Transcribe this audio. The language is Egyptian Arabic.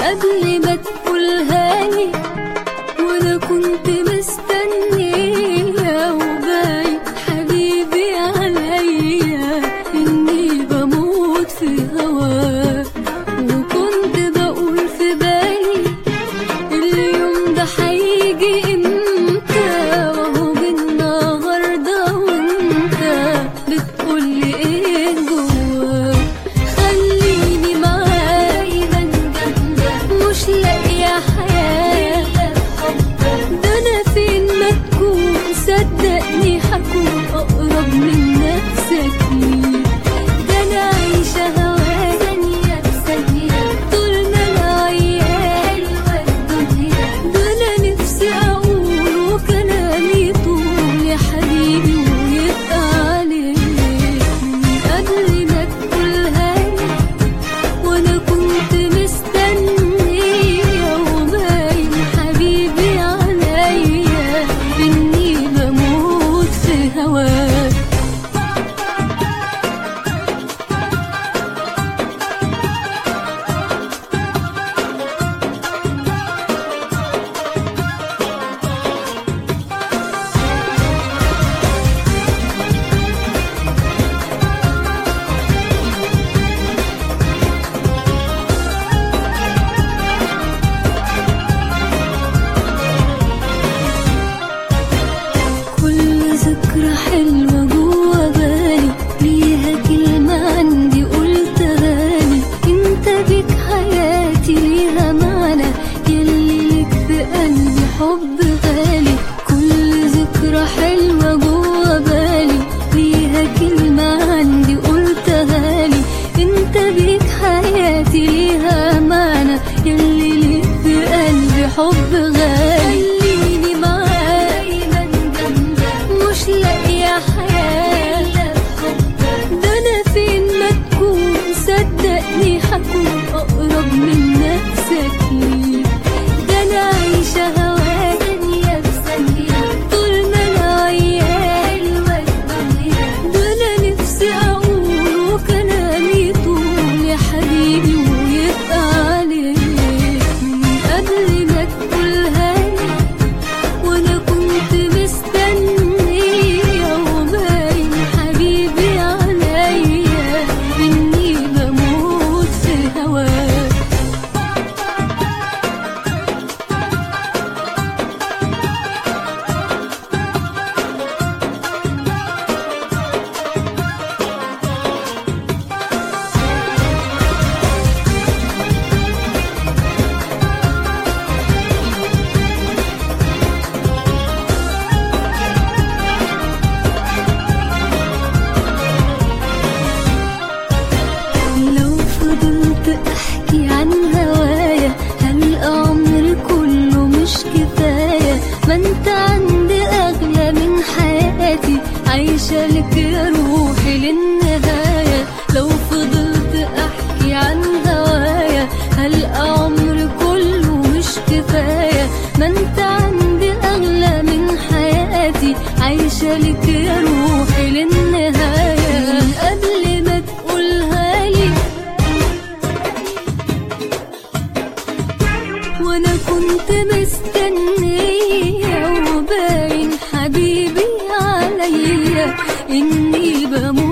قبل ما تقولها لي وانا كنت مستنية وباين حبيبي عليا اني بموت في هواك وكنت بقول في بالي اليوم ده هيجي امتى وهو النهارده وانت بتقولي ايه جواك خليني معاك مش لاقيه حياه ده انا فين ما تكون صدقني هكون اقرب من نفسك ليه ده انا عايشه هواك ثانيه بثانيه طول ما انا وياك ده انا نفسي اقول كلامي طول يا حبيبي ويبقى عليك من قبل ما تقولها لي وانا كنت مستنية وباين حبيبي عليا اني بموت في هواك كل ذكرى حلوة جوا بالي ليها كلمة عندي قلتها لي انت بيك حياتي ليها معنى يلي ليك في قلبي حب غالي كل ذكرى حلوة جوا بالي ليها كلمة عندي قلتها لي انت بيك حياتي ليها معنى يلي ليك في قلبي حب غالي خليني معاك مش لاقيه حياه ده انا فين ما تكون صدقني هكون اقرب من نفسك ليه ده انا عايشه هواك ثانيه بثانيه طول ما انا وياك ده انا نفسي اقول كلامي طول يا حبيبي ويبقى عليك من قبل ما تقولها لي وانا كنت مستنية وباين حبيبي عليا اني بموت في هواك لو فضلت احكي عن هوايا هلقى عمري كله مش كفايه ما انت عندي اغلى من حياتي عايشه لك يا روحي للنهايه لو فضلت احكي عن هوايا هلقى عمري كله مش كفايه ما انت عندي اغلى من حياتي عايشه لك يا روحي للنهايه من قبل ما تقولها لي وانا كنت مستنية وباين حبيبي عليا اني بموت